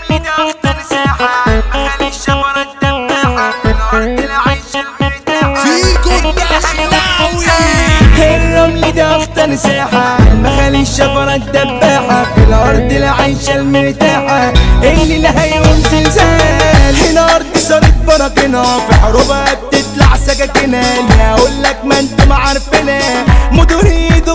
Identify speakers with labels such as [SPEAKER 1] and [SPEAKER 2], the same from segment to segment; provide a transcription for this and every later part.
[SPEAKER 1] اللي ده اخطر ساحة مخلي الشفرة الدباحة في الارض العيش المرتاحة
[SPEAKER 2] فيكو الدخلاوي
[SPEAKER 3] الرمل ده اخطر ساحة مخالي الشفرة الدباحة في الارض العيشة المرتاحة اللي لها يوم زلزال هنا ارض صارت براكنها في حروبها بتطلع سكاكينها اللي هقول لك ما انتم عارفينها مدن ايده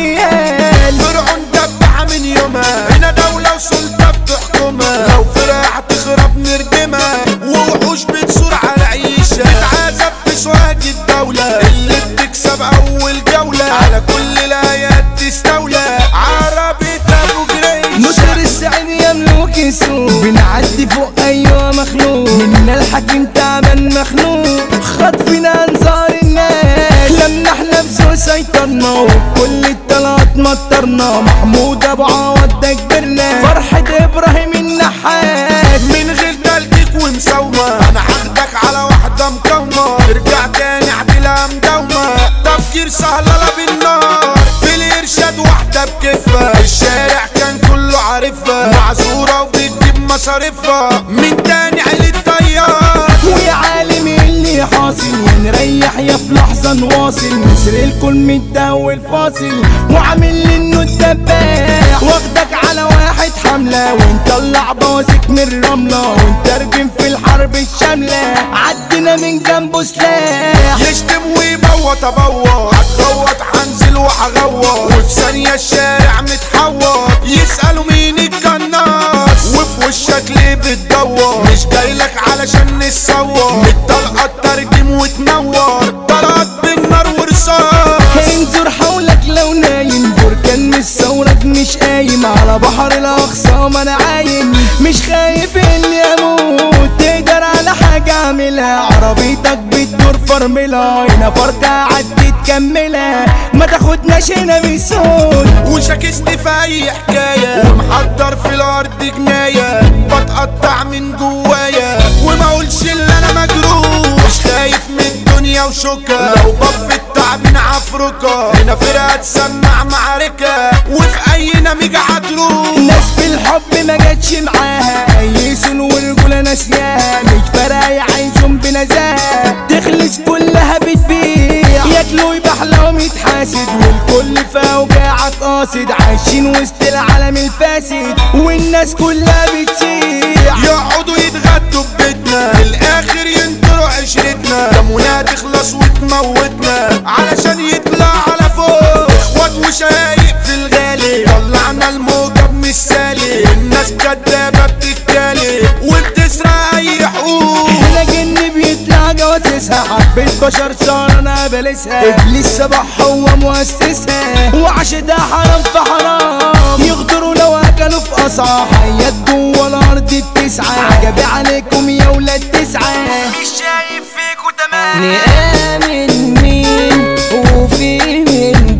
[SPEAKER 3] غبريال
[SPEAKER 2] فرعون دبحة من يومها هنا دولة وسلطة بتحكمها لو فرع هتخرب نردمها ووحوش بتصور على عيشة تتعذب في سواق الدولة اللي بتكسب أول جولة على كل الآيات تستولى عربي أبو جريش
[SPEAKER 3] نصر السعيد يملك السوق بنعدي فوق ايوه مخلوق منا الحكيم تعبان مخنوق خطفنا انظار الناس لما احنا بسوق سيطرنا وكل الطلعات مطرنا محمود ابو عوض ده كبرنا فرحة ابراهيم النحاس
[SPEAKER 2] من غير تلكيك ومساومة أنا هاخدك على واحدة مقاومة ارجع تاني اعدلها مداومة تفكير سهل لا بالنار في الإرشاد واحدة بكفة الشارع كان كله عارفها معذورة وبتجيب مصاريفها من تاني عيلة طيار
[SPEAKER 3] ويا عالم اللي حاصل ونريح يا في لحظة نواصل مصر الكل متداول فاصل وعامل لي انه الدباح واخدك على واحد حملة ونطلع بواسك من الرملة ونترجم في الحرب الشاملة عدنا من جنبه سلاح
[SPEAKER 2] يشتم ويبوط ابوط هتغوط هنزل وهغوط وفي ثانية الشارع متحوط يسألوا مين القناص وفي وشك ليه بتدور مش جايلك علشان نتصور الطلقة ترجم وتنور طلقات بالنار ورصاص
[SPEAKER 3] انظر حولك لو نايم بركان مش ثورك مش قايم على بحر الاقصى انا عايم مش خايف اني اموت تقدر على حاجة اعملها عربيتك بتدور فرملها هنا فرقة عدي تكملها ما تاخدناش هنا بصوت
[SPEAKER 2] وشاكست في اي حكاية ومحضر في الارض جناية بتقطع من جوايا وما اقولش اللي انا مجروح مش خايف من الدنيا وشوكة لو بف التعبين عفركة هنا فرقة تسمع معركة وفي اي نميجة هتروح
[SPEAKER 3] ناس بالحب ما جاتش معاها يسون ورجولة ناسياها مش فارقة يعيشون بنزاهة تخلص كلها بتبيع ياكلوا يبحلهم يتحاسد والكل في اوجاعك قاصد عايشين وسط العالم الفاسد والناس كلها بتسيح
[SPEAKER 2] يقعدوا يتغدوا ببيتنا في الاخر ينطروا عشرتنا دمنا تخلص وتموتنا علشان يطلع على فوق اخوات وشايق في الغالي طلعنا الموجة بمثالي الناس كدابة بتتكالي وبتسرق اي حقوق
[SPEAKER 3] هنا جن بيطلع جواسسها حبة بشر صار انا بلسها ابليس سبح هو مؤسسها وعشدها حرام في حرام يغدروا لو اكلوا في قصعة حيات جوه الارض التسعة عجبي عليكم يا ولاد تسعة
[SPEAKER 1] مش شايف فيكوا تمام
[SPEAKER 4] نآمن مين وفي من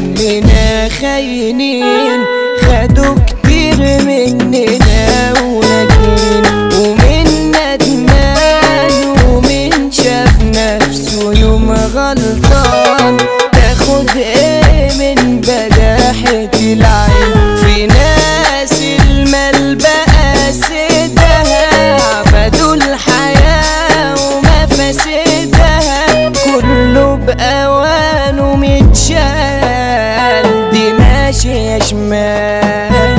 [SPEAKER 4] دمنا خاينين خدوا كتير مننا ولكن ومن ندمان ومن شاف نفسه يوم غلطان تاخد ايه من بداحة العين في ناس المال بقى سدها عبدوا الحياة ومفاسدها كله بأوانه متشال دي ماشية شمال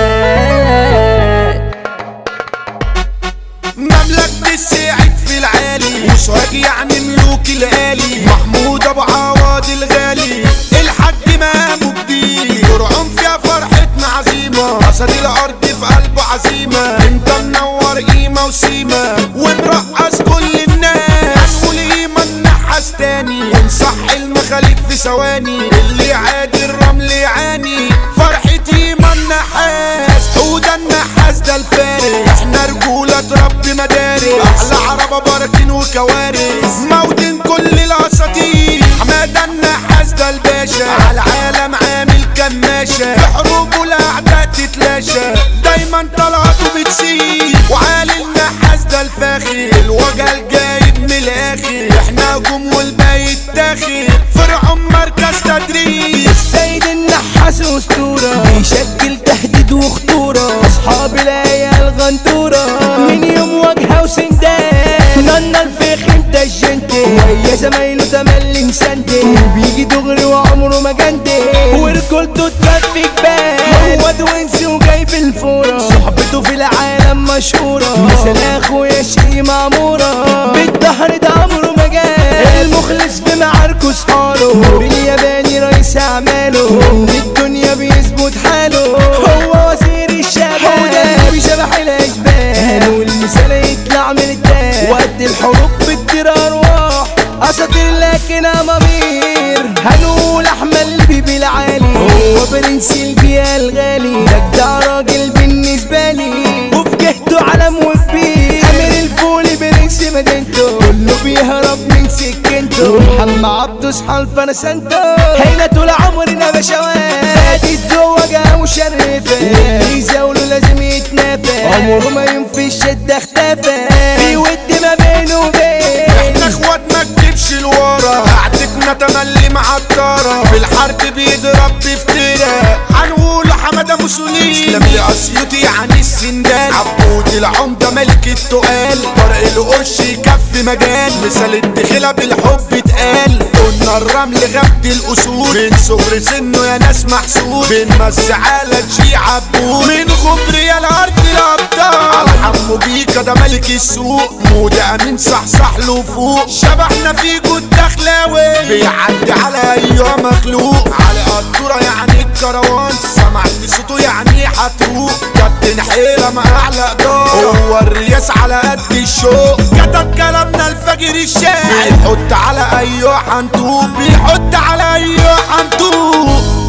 [SPEAKER 2] مملكة السعيد في العالي وسواق يعني ملوك الآلي محمود أبو عواد الغالي الحاج مامو جديد فرعون فيها فرحتنا عزيمة أسد الأرض في قلبه عزيمة أنت منور قيمة وسيمة ومرقص كل الناس هنقول قيمة النحاس تاني ونصح المخاليق في ثواني اللي يعادي الرمل يعاني فرحتي ما النحاس حوده النحاس ده الفارس احنا رجولة رب مدارس احلى عربة براكين وكوارث موتين كل الاساطير حمادة النحاس ده الباشا على العالم عامل كماشة في حروبه الاعداء تتلاشى دايما طلعته بتسيب وعالي النحاس ده الفاخر الوجه الجايب من الاخر احنا هجوم والباقي التاخر فرعون مركز تدريب
[SPEAKER 3] السيد النحاس اسطورة بيشكل تهديد وخطورة اصحاب العيال غندورة من يوم واجهة وسندان نانا الفخ انت الجنتي ويا زمايله تملي مسندي وبيجي دغري وعمره ما جندي ورجولته تكفي جبال هو دوينسي وجاي في الفورة صحبته في العالم مشهورة مثل اخويا شقي معمورة بالظهر ده عمره ما جال المخلص في معاركه صحاله نور الياباني رئيس اعماله من الدنيا بيظبط حاله هو وزير الشباب هو ده بيشبح الاشبال والمثال يطلع من الدال وقت الحروب بتطير ارواح اساطير لكن امامير هنقول احمد البيبي العالي هو برنس البيئة الغالي ده جدع راجل بالنسبة لي وفي جهته علم وكبير امير الفولي برنس مدينته كله بيهرب من سكنته محمد عبده اصحى الفرسنته هنا طول عمرنا بشوات فادي الزوجة مشرفة واللي يزاوله لازم يتنافى عمره ما ينفي الشدة اختفى في ود ما بينه وبين
[SPEAKER 2] احنا اخوات ما تجيبش لورا قعدتنا تملي معطرة في الحرب بيضرب بفترة هنقول حمادة موسولين اسلام لأسيوطي يعني السندان عبود العمدة ملك التقال طارق القرش يكفي مجال مثال الدخلة بالحب اتقال قلنا الرمل غبد الأصول من صغر سنه يا ناس محسود بنمس على تشي عبود من غبر يا الأرض الأبطال حمو بيكا ده ملك السوق مودة أمين صحصح له فوق شبحنا فيكو الدخلاوي بيعدي على أيها مخلوق على قدورة يعني الكروان سمعت صوته يعني هتروق كابتن حيرة مع أعلى إدارة هو الرياس على قد الشوق كتب كلامنا الفجر الشاعر بيحط على أيها حنطوب بيحط على أيها حنطوب